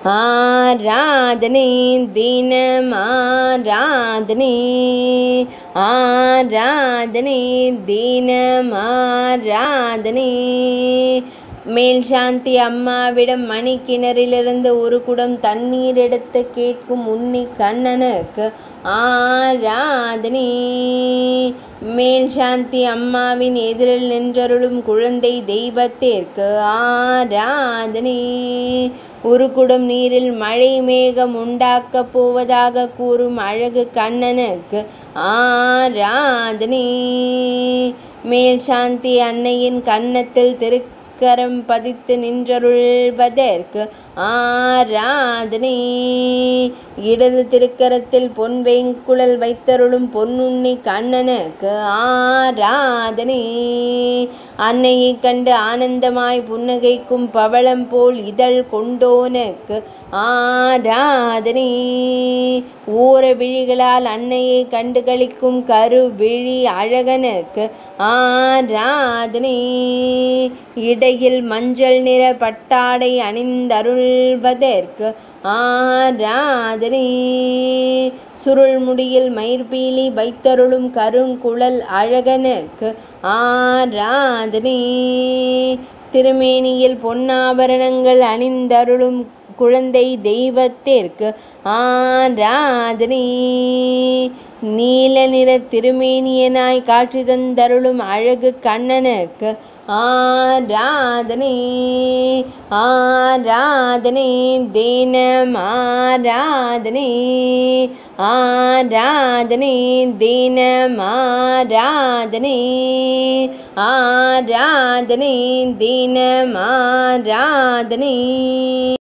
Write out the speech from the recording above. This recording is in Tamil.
ஆராதனை தினம் ஆராதனை ஆராதனை தினம் ஆராதனை மேல் சாந்தி அம்மாவிடம் மணிக்கிணறிலிருந்து ஒரு குடம் தண்ணீர் எடுத்து கேட்கும் உன்னி கண்ணனுக்கு ஆராதனை மேல் சாந்தி அம்மாவின் எதிரில் நின்றருளும் குழந்தை தெய்வத்திற்கு ஆராதனை ஒரு குடம் நீரில் மழை மேகம் உண்டாக்கப் போவதாக கூறும் அழகு கண்ணனுக்கு ஆராதனை மேல் சாந்தி அன்னையின் கன்னத்தில் திருக்கரம் பதித்து நின்றருள்வதற்கு ஆராதனை இடது திருக்கரத்தில் பொன் வேங்குழல் வைத்தருளும் பொன்னுண்ணி கண்ணனுக்கு ஆராதனை அன்னையைக் கண்டு ஆனந்தமாய் புன்னகைக்கும் பவளம் போல் இதழ் கொண்டோனுக்கு ஆராதனை ஓர விழிகளால் அன்னையை கண்டு களிக்கும் கரு விழி அழகனுக்கு ஆராதனை இடையில் மஞ்சள் நிற பட்டாடை அணிந்தருள்வதற்கு ஆராதனை சுருள் முடியில் மயிர்பீலி வைத்தருளும் கருங்குழல் அழகனுக்கு ஆராதனை திருமேனியில் பொன்னாபரணங்கள் அணிந்தருளும் குழந்தை தெய்வத்திற்கு ஆராதனை நீல நிற திருமேனியனாய் காட்சி தந்தருளும் அழகு கண்ணனுக்கு ஆராதனை ஆராதனை தினம் ஆராதனை ஆராதனை தினம் ஆராதனை ஆராதனை தினம் ஆராதனை